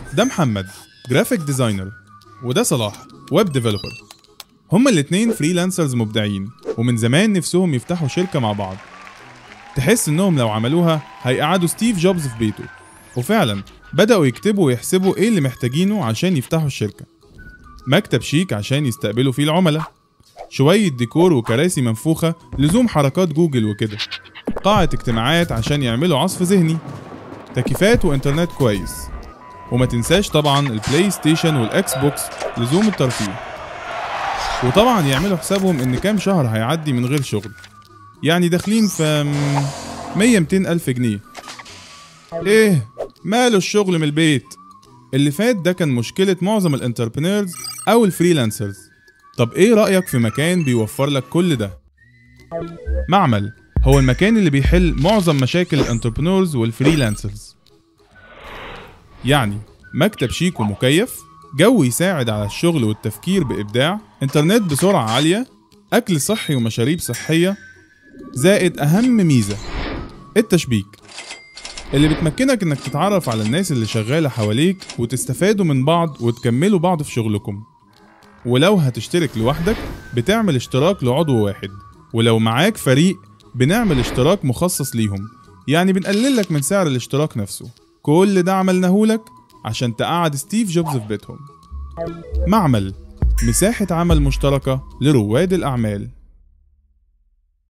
ده محمد جرافيك ديزاينر وده صلاح ويب ديفلوبر هما الاتنين فريلانسرز مبدعين ومن زمان نفسهم يفتحوا شركة مع بعض تحس انهم لو عملوها هيقعدوا ستيف جوبز في بيته وفعلا بدأوا يكتبوا ويحسبوا ايه اللي محتاجينه عشان يفتحوا الشركة مكتب شيك عشان يستقبلوا فيه العملاء شوية ديكور وكراسي منفوخة لزوم حركات جوجل وكده قاعة اجتماعات عشان يعملوا عصف ذهني تكييفات وانترنت كويس وما تنساش طبعا البلاي ستيشن والاكس بوكس لزوم الترفيه وطبعا يعملوا حسابهم ان كام شهر هيعدي من غير شغل يعني داخلين في 100 200 الف جنيه ايه ماله الشغل من البيت اللي فات ده كان مشكلة معظم الانتربرينورز او الفريلانسرز طب ايه رأيك في مكان بيوفر لك كل ده معمل هو المكان اللي بيحل معظم مشاكل الانتربرينورز والفريلانسرز يعني مكتب شيك ومكيف جو يساعد على الشغل والتفكير بإبداع إنترنت بسرعة عالية أكل صحي ومشاريب صحية زائد أهم ميزة التشبيك اللي بتمكنك إنك تتعرف على الناس اللي شغالة حواليك وتستفادوا من بعض وتكملوا بعض في شغلكم ولو هتشترك لوحدك بتعمل اشتراك لعضو واحد ولو معاك فريق بنعمل اشتراك مخصص ليهم يعني بنقلل لك من سعر الاشتراك نفسه كل ده عملناهولك عشان تقعد ستيف جوبز في بيتهم معمل مساحة عمل مشتركة لرواد الأعمال